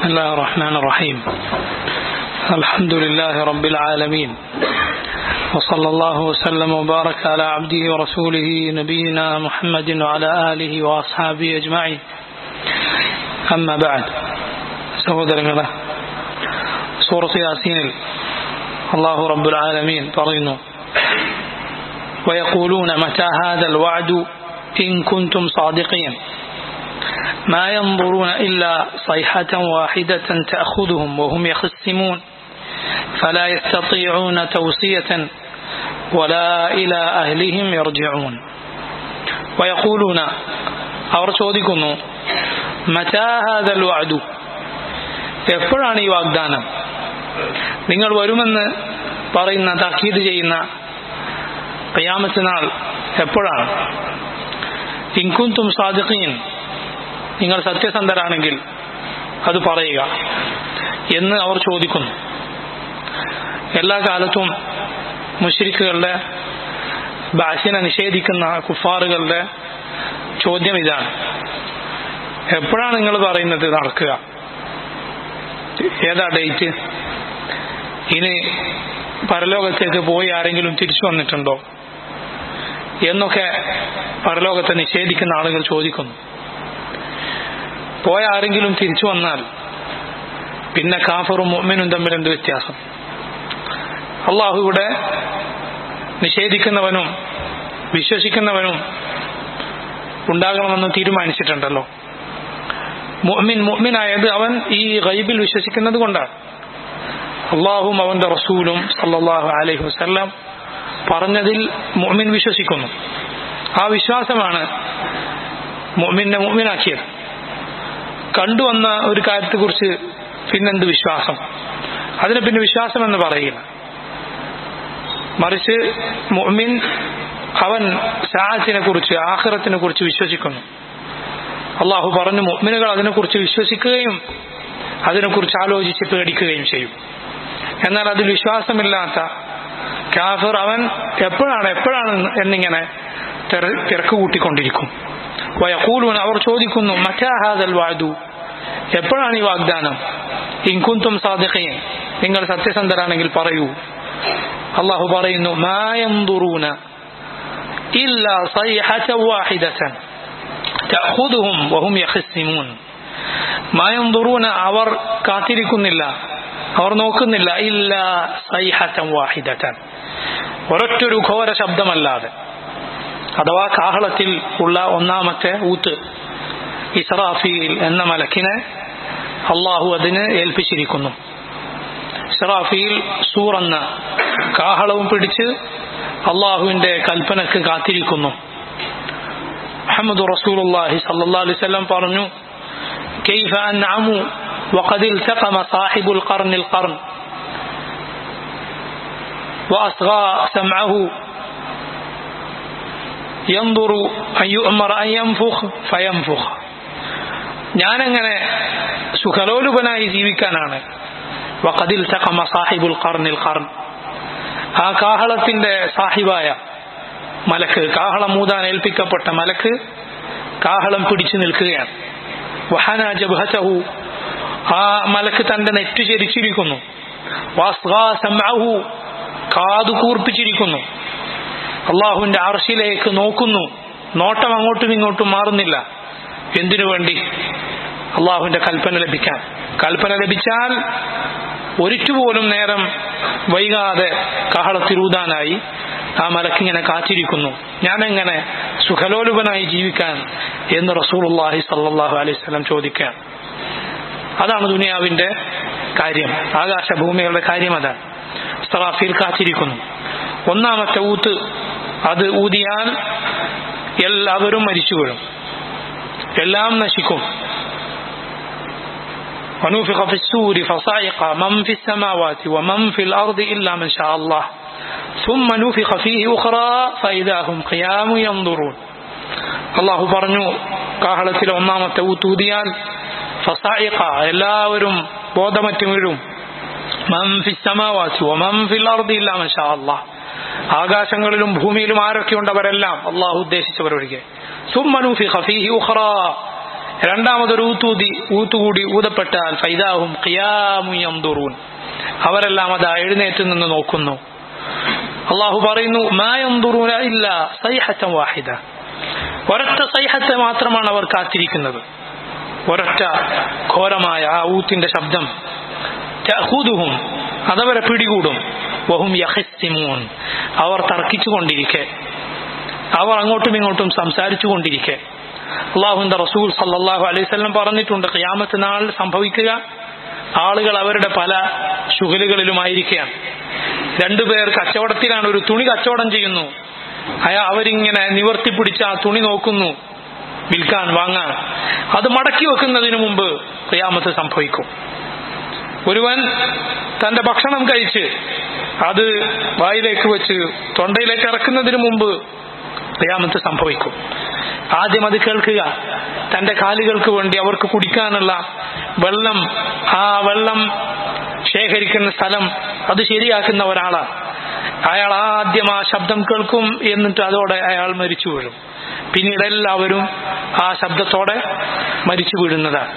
الله الرحمن الرحيم الحمد لله رب العالمين وصلى الله وسلم وبارك على عبده ورسوله نبينا محمد وعلى آله وأصحابه أجمعين أما بعد സഹോദരങ്ങളെ സൂറത്ത് യാസീനിൽ അള്ളാഹു റബ്ബുൽ ആലമീൻ പറയുന്നു ويقولون متى هذا الوعد إن كنتم صادقين ما ينظرون إلا صيحة واحدة تأخذهم وهم يخصمون فلا يستطيعون توصية ولا إلى أهلهم يرجعون ويقولون അവർ ചോദിക്കുന്നു മറ്റാ ഹാദൽ വാദു എപ്പോഴാണ് ഈ വാഗ്ദാനം നിങ്ങൾ വരുമെന്ന് പറയുന്ന താക്കീത് ചെയ്യുന്ന കയ്യാമത്ത് നാൾ എപ്പോഴാണ് ഇൻകുന്തും സാദിഖീൻ നിങ്ങൾ സത്യസന്ധരാണെങ്കിൽ അത് പറയുക എന്ന് അവർ ചോദിക്കുന്നു എല്ലാ കാലത്തും മുഷരിക്കുകളുടെ ഭാഷനെ നിഷേധിക്കുന്ന കുഫാറുകളുടെ ചോദ്യം ഇതാണ് എപ്പോഴാണ് നിങ്ങൾ പറയുന്നത് നടക്കുക ഏതാ ഡേറ്റ് ഇനി പരലോകത്തേക്ക് പോയി ആരെങ്കിലും തിരിച്ചു വന്നിട്ടുണ്ടോ എന്നൊക്കെ പരലോകത്തെ നിഷേധിക്കുന്ന ആളുകൾ ചോദിക്കുന്നു പോയ ആരെങ്കിലും തിരിച്ചു വന്നാൽ പിന്നെ കാഫറും മുഅ്മിനും തമ്മിൽ എന്ത് വ്യത്യാസം അള്ളാഹുവിടെ നിഷേധിക്കുന്നവനും വിശ്വസിക്കുന്നവനും ഉണ്ടാകണമെന്ന് തീരുമാനിച്ചിട്ടുണ്ടല്ലോ മുഅ്മിൻ മുഅ്മിനായത് അവൻ ഈ ഗൈബിൽ വിശ്വസിക്കുന്നത് കൊണ്ടാണ് അള്ളാഹും അവന്റെ റസൂലും സല്ലല്ലാഹു അലൈഹി വസല്ലം പറഞ്ഞതിൽ മുഅ്മിൻ വിശ്വസിക്കുന്നു ആ വിശ്വാസമാണ് മുഅ്മിനെ മുഅ്മിനാക്കിയത് കണ്ടുവന്ന ഒരു കാര്യത്തെക്കുറിച്ച് പിന്നെന്ത് വിശ്വാസം അതിനെ പിന്നെ വിശ്വാസം എന്ന് പറയില്ല മറിച്ച് മുഅ്മിൻ അവൻ സാഹത്തിനെ കുറിച്ച് ആഹ്റത്തിനെ കുറിച്ച് വിശ്വസിക്കുന്നു അള്ളാഹു പറഞ്ഞു മുഅ്മിനുകൾ അതിനെക്കുറിച്ച് വിശ്വസിക്കുകയും അതിനെക്കുറിച്ച് ആലോചിച്ച് പേടിക്കുകയും ചെയ്യും എന്നാൽ അതിൽ വിശ്വാസമില്ലാത്ത കാഫിർ അവൻ എപ്പോഴാണ് എപ്പോഴാണ് എന്നിങ്ങനെ തിരക്ക് കൂട്ടിക്കൊണ്ടിരിക്കും വയക്കൂലൂൻ അവർ ചോദിക്കുന്നു മറ്റാഹാദൽ വാദു എപ്പോഴാണ് ഈ വാഗ്ദാനം ഇൻകുന്തും സാദിഖീൻ നിങ്ങൾ സത്യസന്ധരാണെങ്കിൽ പറയൂ അള്ളാഹു പറയുന്നു മായന്തുറൂന ഇല്ല സൈഹത വാഹിദതൻ തഅഖുദുഹും വഹും യഖസിമൂൻ മായന്തുറൂന അവർ കാത്തിരിക്കുന്നില്ല അവർ നോക്കുന്നില്ല ഇല്ല സൈഹതൻ വാഹിദതൻ ഒരൊറ്റൊരു ഘോര ശബ്ദമല്ലാതെ അഥവാ കാഹളത്തിൽ ഉള്ള ഒന്നാമത്തെ ഊത്ത് ഇസ്രാഫീൽ എന്ന മലക്കിനെ അള്ളാഹു അതിന് ഏൽപ്പിച്ചിരിക്കുന്നു ഇസ്രാഫീൽ സൂർ എന്ന കാഹളവും പിടിച്ച് അള്ളാഹുവിന്റെ കൽപ്പനക്ക് കാത്തിരിക്കുന്നു മുഹമ്മദ് റസൂലുള്ളാഹി സല്ലല്ലാഹു അലൈഹി വസല്ലം പറഞ്ഞു كيف أنعم وقد التقم صاحب القرن القرن وأصغى سمعه ينظر أن يؤمر أن ينفخ فينفخ ഞാനെങ്ങനെ സുഖലോലുപനായി ജീവിക്കാനാണ് വഖദിൽ തഖമ സാഹിബുൽ ഖർനിൽ ഖർൻ ആ കാഹളത്തിന്റെ സാഹിബായ മലക്ക് കാഹളം മൂതാൻ ഏൽപ്പിക്കപ്പെട്ട മലക്ക് കാഹളം പിടിച്ചു നിൽക്കുകയാണ് വഹന ജബ്ഹതഹു ആ മലക്ക് തന്റെ നെറ്റു ചരിച്ചിരിക്കുന്നു കാതു കൂർപ്പിച്ചിരിക്കുന്നു അള്ളാഹുവിന്റെ അർഷിലേക്ക് നോക്കുന്നു നോട്ടം അങ്ങോട്ടും ഇങ്ങോട്ടും മാറുന്നില്ല എന്തിനു വേണ്ടി അള്ളാഹുവിന്റെ കൽപ്പന ലഭിക്കാൻ കൽപ്പന ലഭിച്ചാൽ ഒരിറ്റുപോലും നേരം വൈകാതെ കാഹളത്തിരൂതാനായി ആ മലക്കിങ്ങനെ കാത്തിരിക്കുന്നു ഞാനെങ്ങനെ സുഖലോലുപനായി ജീവിക്കാൻ എന്ന് റസൂലുള്ളാഹി സല്ലല്ലാഹു അലൈഹി വസല്ലം ചോദിക്കാൻ അതാണ് ദുനിയാവിന്റെ കാര്യം ആകാശഭൂമികളുടെ കാര്യം അതാണ് സറാഫിൽ കാത്തിരിക്കുന്നു ഒന്നാമത്തെ ഊത്ത് അത് ഊതിയാൽ എല്ലാവരും മരിച്ചു വീഴും എല്ലാം നശിക്കും ونفخ في السور فصعق من في السماوات ومن في الأرض إلا من شاء الله ثم نفخ فيه أخرى فإذا هم قيام ينظرون الله പറഞ്ഞു കാഹളത്തിലെ ഒന്നാമത്തെ ഊത്തൂതിയാൽ ഫസായിഖ എല്ലാവരും ബോധമറ്റ് വീഴും ആകാശങ്ങളിലും ഭൂമിയിലും ആരൊക്കെയുണ്ട് അവരെല്ലാം അള്ളാഹു ഉദ്ദേശിച്ചവരൊഴികെ സുമ്മനൂഫി ഖഫീഹി ഉഖറ രണ്ടാമതൊരു ഊത്തൂതി ഊത്തുകൂടി ഊതപ്പെട്ടാൽ ഫൈദാഹും ഖിയാമുയന്തുറൂൻ അവരെല്ലാം അത് എഴുന്നേറ്റ് നിന്ന് നോക്കുന്നു അള്ളാഹു പറയുന്നു മായന്തുറൂന ഇല്ല സൈഹത്തം വാഹിദ ഒരൊറ്റ സൈഹത്തെ മാത്രമാണ് അവർ കാത്തിരിക്കുന്നത് ഒരൊറ്റ ഘോരമായ ആ ഊത്തിന്റെ ശബ്ദം തഹൂദുഹും അതവരെ പിടികൂടും വഹും യഹസ്തിമൂൻ അവർ തർക്കിച്ചുകൊണ്ടിരിക്കെ അവർ അങ്ങോട്ടും ഇങ്ങോട്ടും സംസാരിച്ചു കൊണ്ടിരിക്കെ അള്ളാഹുന്റെ റസൂൽ സല്ലാഹു അലൈവല്ലം പറഞ്ഞിട്ടുണ്ട് ഖിയാമത്ത് നാൾ സംഭവിക്കുക ആളുകൾ അവരുടെ പല ശുഗലുകളിലുമായിരിക്കുകയാണ് രണ്ടുപേർ കച്ചവടത്തിലാണ് ഒരു തുണി കച്ചവടം ചെയ്യുന്നു അയാ അവരിങ്ങനെ നിവർത്തി പിടിച്ച് ആ തുണി നോക്കുന്നു വിൽക്കാൻ വാങ്ങാൻ അത് മടക്കി വെക്കുന്നതിന് മുമ്പ് ഖിയാമത്ത് സംഭവിക്കും ഒരുവൻ തന്റെ ഭക്ഷണം കഴിച്ച് അത് വായിലേക്ക് വെച്ച് തൊണ്ടയിലേക്ക് ഇറക്കുന്നതിന് മുമ്പ് ഖിയാമത്ത് സംഭവിക്കും ആദ്യം അത് കേൾക്കുക തന്റെ കാലുകൾക്ക് വേണ്ടി അവർക്ക് കുടിക്കാനുള്ള വെള്ളം ആ വെള്ളം ശേഖരിക്കുന്ന സ്ഥലം അത് ശരിയാക്കുന്ന ഒരാളാണ് അയാൾ ആദ്യം ആ ശബ്ദം കേൾക്കും എന്നിട്ട് അതോടെ അയാൾ മരിച്ചു വീഴും പിന്നീട് എല്ലാവരും ആ ശബ്ദത്തോടെ മരിച്ചു വീഴുന്നതാണ്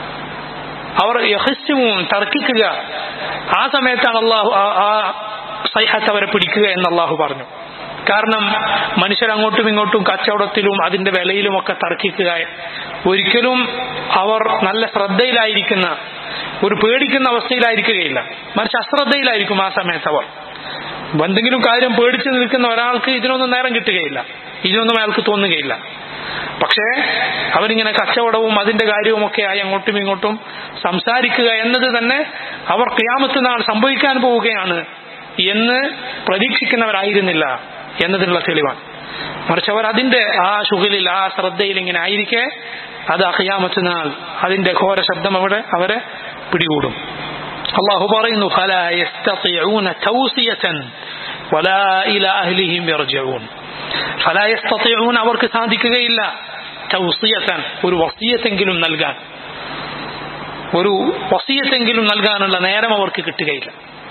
അവർ യഹസ്യവും തർക്കിക്കുക ആ സമയത്താണ് അള്ളാഹു ആ സൈഹത്ത് അവരെ പിടിക്കുക എന്ന് അള്ളാഹു പറഞ്ഞു കാരണം മനുഷ്യർ അങ്ങോട്ടും ഇങ്ങോട്ടും കച്ചവടത്തിലും അതിന്റെ വിലയിലും ഒക്കെ തർക്കിക്കുക ഒരിക്കലും അവർ നല്ല ശ്രദ്ധയിലായിരിക്കുന്ന ഒരു പേടിക്കുന്ന അവസ്ഥയിലായിരിക്കുകയില്ല മറിച്ച് അശ്രദ്ധയിലായിരിക്കും ആ സമയത്ത് അവർ എന്തെങ്കിലും കാര്യം പേടിച്ചു നിൽക്കുന്ന ഒരാൾക്ക് ഇതിനൊന്നും നേരം കിട്ടുകയില്ല ഇതിനൊന്നും അയാൾക്ക് തോന്നുകയില്ല പക്ഷേ അവരിങ്ങനെ കച്ചവടവും അതിന്റെ കാര്യവും ഒക്കെ ആയി അങ്ങോട്ടും ഇങ്ങോട്ടും സംസാരിക്കുക എന്നത് തന്നെ അവർ ക്യാമത്ത് നാൾ സംഭവിക്കാൻ പോവുകയാണ് എന്ന് പ്രതീക്ഷിക്കുന്നവരായിരുന്നില്ല എന്നതിനുള്ള തെളിവാണ് മറിച്ച് അവർ അതിന്റെ ആ ശുഗലിൽ ആ ശ്രദ്ധയിൽ ഇങ്ങനെ ആയിരിക്കെ അത് അഖിയാമത്ത് നാൾ അതിന്റെ ഘോര ശബ്ദം അവിടെ അവരെ പിടികൂടും അള്ളാഹു പറയുന്നു ഫലാ യസ്തതിഊന തൗസിയതൻ വലാ ഇലാ അഹ്ലിഹിം യർജിഊൻ ഫലാ യസ്തതിഊന അവർക്ക് സാധിക്കുകയില്ല തൗസിയതൻ ഒരു വസിയത്തെങ്കിലും നൽകാൻ ഒരു വസിയത്തെങ്കിലും നൽകാനുള്ള നേരം അവർക്ക് കിട്ടുകയില്ല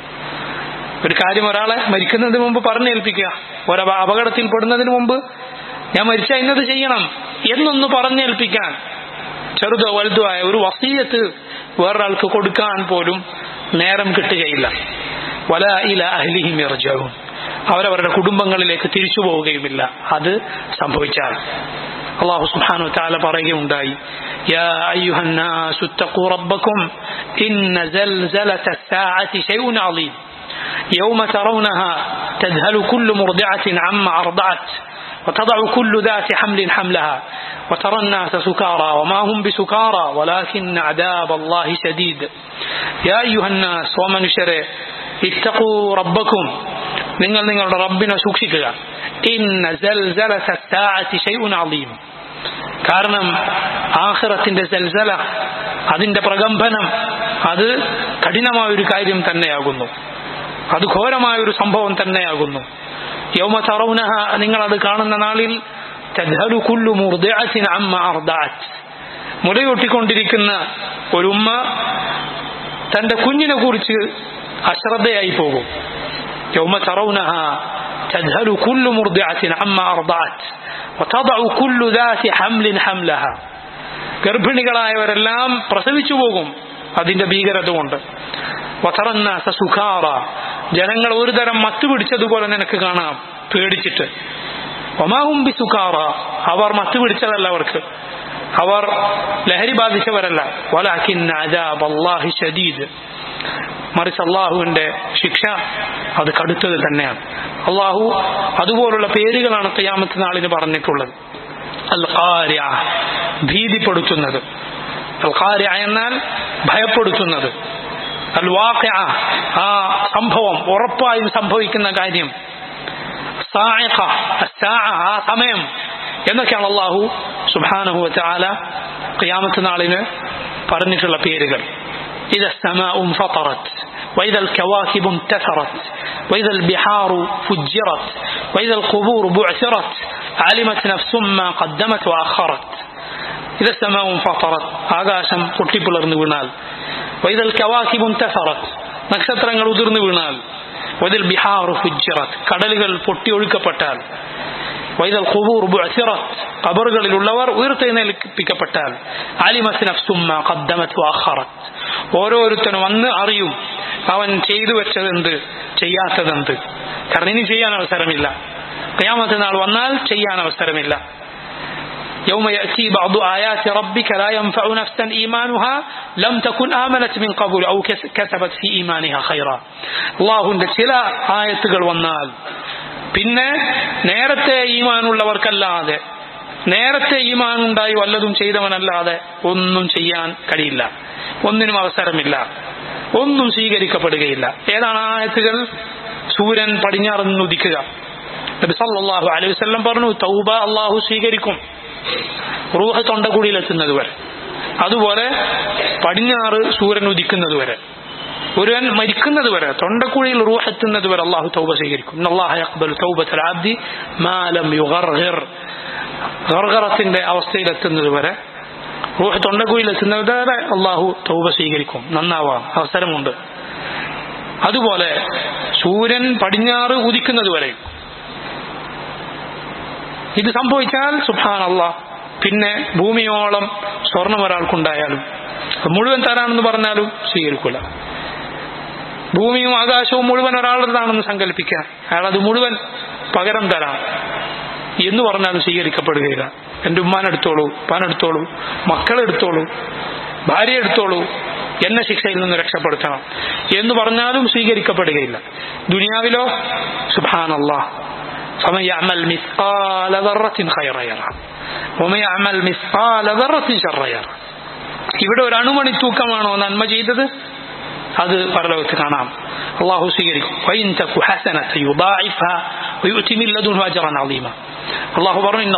ഒരു കാര്യം ഒരാളെ മരിക്കുന്നതിന് മുമ്പ് പറഞ്ഞേൽപ്പിക്കുക ഒരു അപകടത്തിൽ പെടുന്നതിന് മുമ്പ് ഞാൻ മരിച്ച ഇന്നത് ചെയ്യണം എന്നൊന്ന് പറഞ്ഞേൽപ്പിക്കാൻ ചെറുതോ വലുതോ ആയ ഒരു വസീയത്ത് വേറൊരാൾക്ക് കൊടുക്കാൻ പോലും നേരം കിട്ടുകയില്ല വല ഇല അഹ്ലിഹിം ഇർജഊൻ അവരവരുടെ കുടുംബങ്ങളിലേക്ക് തിരിച്ചു പോവുകയുമില്ല അത് സംഭവിച്ചാൽ അള്ളാഹു സുബ്ഹാനഹു വതആല പറയുകയുണ്ടായി يا أيها الناس اتقوا ربكم إن زلزلة الساعة شيء عظيم يوم ترونها تذهل كل مرضعة عما أرضعت وتضع كل ذات حمل حملها وترى الناس سكارى وما هم بسكارى ولكن عذاب الله شديد يا أيها الناس ومن شرع اتقوا ربكم നിങ്ങൾ നിങ്ങളുടെ റബ്ബിനെ സൂക്ഷിക്കുക ഇന്ന സൽസലത സാഅത്തി ഷൈഉൻ അളീം കാരണം ആഖിറത്തിന്റെ സൽസല അതിന്റെ പ്രകമ്പനം അത് കഠിനമായ ഒരു കാര്യം തന്നെയാകുന്നു അത് ഘോരമായ ഒരു സംഭവം തന്നെയാകുന്നു യൗമ തറൗനഹ നിങ്ങൾ അത് കാണുന്ന നാളിൽ തദ്ഹലു കുല്ലു മുർദിഅത്തിൻ അമ്മ അർദഅത് മുലയൊട്ടിക്കൊണ്ടിരിക്കുന്ന ഒരു ഉമ്മ തന്റെ കുഞ്ഞിനെ കുറിച്ച് അശ്രദ്ധയായി പോകും യൗമ തറൗനഹ تذهل كل مرضعة عما أرضعت وتضع كل ذات حمل حملها ഗർഭിണികളായവരെല്ലാം പ്രസവിച്ചു പോകും അതിന്റെ ഭീകരത കൊണ്ട് വതറന്നാസ സുഖാറ ജനങ്ങൾ ഒരു തരം മത്തു പിടിച്ചതുപോലെ നിനക്ക് കാണാം പേടിച്ചിട്ട് ഒമാഹുംബി സുഖാറ അവർ മത്തു പിടിച്ചതല്ല അവർക്ക് അവർ ലഹരി ബാധിച്ചവരല്ല വലാഖിൻ അല്ലാഹി ഷദീദ് മറിച്ച് അള്ളാഹുവിന്റെ ശിക്ഷ അത് കടുത്തത് തന്നെയാണ് അള്ളാഹു അതുപോലുള്ള പേരുകളാണ് തയ്യാമത്ത് നാളിന് പറഞ്ഞിട്ടുള്ളത് അൽ ഖാരിയ ഭീതിപ്പെടുത്തുന്നത് അൽ ഖാരിയ എന്നാൽ ഭയപ്പെടുത്തുന്നത് അൽ വാഖിഅ ആ സംഭവം ഉറപ്പായും സംഭവിക്കുന്ന കാര്യം സാഇഖ അസ്സാഅ ആ സമയം എന്നൊക്കെയാണ് അള്ളാഹു സുബ്ഹാനഹു വതആല ഖിയാമത്ത് നാളിന് പറഞ്ഞിട്ടുള്ള പേരുകൾ إذا السماء انفطرت وإذا الكواكب انتثرت وإذا البحار فجرت وإذا القبور بعثرت علمت نفس ما قدمت وأخرت إذا السماء انفطرت ആകാശം പൊട്ടിപ്പിളർന്നു വീണാൽ വൈതൽ കവാക്കിബും തെഫറത്ത് നക്ഷത്രങ്ങൾ ഉതിർന്നു വീണാൽ വൈതൽ ബിഹാർ ഫുജിറത്ത് കടലുകൾ പൊട്ടിയൊഴുക്കപ്പെട്ടാൽ വൈതൽ ഖുബൂർ ബുഅസിറത്ത് ഖബറുകളിലുള്ളവർ ഉയർത്തെഴുന്നേൽപ്പിക്കപ്പെട്ടാൽ അലിമസ് നഫ്സുമ്മ ഖദ്ദമത് വഅഖറത് ഓരോരുത്തനും വന്ന് അറിയും അവൻ ചെയ്തു വെച്ചതെന്ത് ചെയ്യാത്തതെന്ത് കാരണം ഇനി ചെയ്യാൻ അവസരമില്ല ഖിയാമത്ത് നാൾ വന്നാൽ ചെയ്യാൻ അവസരമില്ല يوم يأتي بعض آيات ربك لا ينفع نفسا إيمانها لم تكن آمنت من قبل أو كسبت في إيمانها خيرا الله ചില ആയത്തുകൾ വന്നാൽ പിന്നെ നേരത്തെ ഈമാനുള്ളവർക്കല്ലാതെ നേരത്തെ ഈമാൻ ഉണ്ടായി വല്ലതും ചെയ്തവനല്ലാതെ ഒന്നും ചെയ്യാൻ കഴിയില്ല ഒന്നിനും അവസരമില്ല ഒന്നും സ്വീകരിക്കപ്പെടുകയില്ല ഏതാണ് ആ ആയത്തുകൾ സൂര്യൻ പടിഞ്ഞാറ് നിന്ന് ഉദിക്കുക നബി സല്ലല്ലാഹു അലൈഹി വസല്ലം പറഞ്ഞു തൗബ അള്ളാഹു സ്വീകരിക്കും റൂഹ തൊണ്ടക്കുടിയിൽ എത്തുന്നത് വരെ അതുപോലെ പടിഞ്ഞാറ് സൂര്യൻ ഉദിക്കുന്നത് വരെ ഒരുവൻ മരിക്കുന്നത് വരെ തൊണ്ടക്കുഴിയിൽ റൂഹ് എത്തുന്നത് വരെ അള്ളാഹു തൗബ സ്വീകരിക്കും അള്ളാഹു യഖ്ബലു തൗബത്തൽ അബ്ദി മാ ലം യുഗർഗിർ ഗർഗറത്തിന്റെ അവസ്ഥയിൽ എത്തുന്നത് വരെ റൂഹ് തൊണ്ടക്കുഴിയിൽ എത്തുന്നത് വരെ അള്ളാഹു തൗബ സ്വീകരിക്കും നന്നാവാം അവസരമുണ്ട് അതുപോലെ സൂര്യൻ പടിഞ്ഞാറ് ഉദിക്കുന്നത് വരെയും ഇത് സംഭവിച്ചാൽ സുഭാൻ അള്ളാഹ് പിന്നെ ഭൂമിയോളം സ്വർണം ഒരാൾക്കുണ്ടായാലും മുഴുവൻ തരാണെന്ന് പറഞ്ഞാലും സ്വീകരിക്കൂല ഭൂമിയും ആകാശവും മുഴുവൻ ഒരാളുടേതാണെന്ന് സങ്കല്പിക്കുക അയാൾ അത് മുഴുവൻ പകരം തരാം എന്ന് പറഞ്ഞാലും സ്വീകരിക്കപ്പെടുകയില്ല എന്റെ ഉമ്മാനെടുത്തോളൂ ഉപ്പാനെടുത്തോളൂ മക്കളെടുത്തോളൂ ഭാര്യ എടുത്തോളൂ എന്നെ ശിക്ഷയിൽ നിന്ന് രക്ഷപ്പെടുത്തണം എന്ന് പറഞ്ഞാലും സ്വീകരിക്കപ്പെടുകയില്ല ദുനിയാവിലോ സുബാനല്ലാഹ് فمن يعمل مثقال ذرة خيرا يرى ومن يعمل مثقال ذرة شرا يرى ഇവിടെ ഒരു അണുമണി തൂക്കമാണോ നന്മ ചെയ്തത് അത് പരലോകത്ത് കാണാം അള്ളാഹു സ്വീകരിക്കും അള്ളാഹു പറഞ്ഞു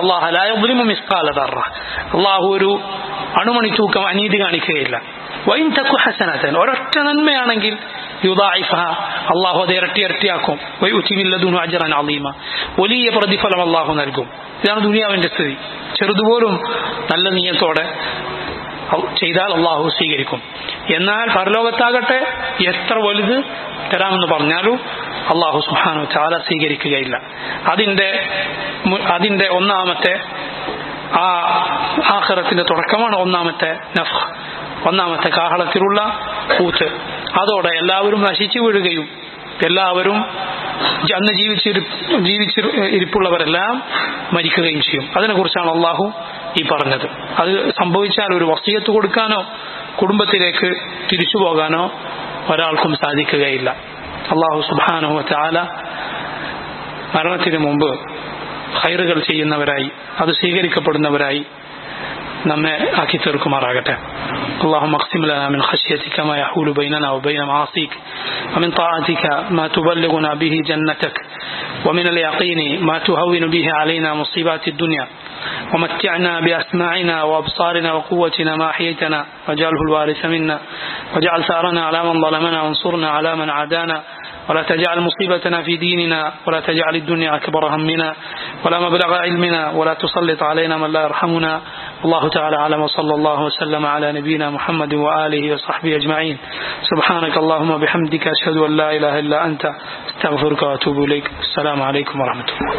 അള്ളാഹു ഒരു അണുമണി തൂക്കം അനീതി കാണിക്കുകയില്ല വൈൻ തക്കു ഹസനത്തൻ ഒരൊറ്റ നന്മയാണെങ്കിൽ അള്ളാഹു അത് ഇരട്ടി ഇരട്ടിയാക്കും അജറൻ അലീമ വലിയ പ്രതിഫലം അള്ളാഹു നൽകും ഇതാണ് ദുനിയാവിന്റെ സ്ഥിതി ചെറുതുപോലും നല്ല നീയത്തോടെ ചെയ്താൽ അള്ളാഹു സ്വീകരിക്കും എന്നാൽ പരലോകത്താകട്ടെ എത്ര വലുത് തരാമെന്ന് പറഞ്ഞാലും അള്ളാഹു സുഹാനു ചാല സ്വീകരിക്കുകയില്ല അതിന്റെ അതിന്റെ ഒന്നാമത്തെ ആ ആഹ്റത്തിന്റെ തുടക്കമാണ് ഒന്നാമത്തെ നഫ് ഒന്നാമത്തെ കാഹളത്തിലുള്ള കൂത്ത് അതോടെ എല്ലാവരും നശിച്ചു വീഴുകയും എല്ലാവരും അന്ന് ജീവിച്ച് ജീവിച്ച് ഇരിപ്പുള്ളവരെല്ലാം മരിക്കുകയും ചെയ്യും അതിനെക്കുറിച്ചാണ് അള്ളാഹു ഈ പറഞ്ഞത് അത് സംഭവിച്ചാൽ ഒരു വസ്തുയത്ത് കൊടുക്കാനോ കുടുംബത്തിലേക്ക് തിരിച്ചു പോകാനോ ഒരാൾക്കും സാധിക്കുകയില്ല അള്ളാഹു സുബാനോ ചാല മരണത്തിന് മുമ്പ് ഹൈറുകൾ ചെയ്യുന്നവരായി അത് സ്വീകരിക്കപ്പെടുന്നവരായി നമ്മെ ആക്കി തീർക്കുമാറാകട്ടെ اللهم اقسم لنا من خشيتك ما يحول بيننا وبين معاصيك ومن طاعتك ما تبلغنا به جنتك ومن اليقين ما تهون به علينا مصيبات الدنيا ومتعنا بأسماعنا وأبصارنا وقوتنا ما أحييتنا واجعله الوارث منا واجعل ثارنا على من ظلمنا وانصرنا على من عادانا ولا تجعل مصيبتنا في ديننا ولا تجعل الدنيا أكبر همنا ولا مبلغ علمنا ولا تسلط علينا من لا يرحمنا الله تعالى أعلم وصلى الله وسلم على نبينا محمد وآله وصحبه أجمعين سبحانك اللهم وبحمدك أشهد أن لا إله إلا أنت استغفرك وأتوب إليك السلام عليكم ورحمة الله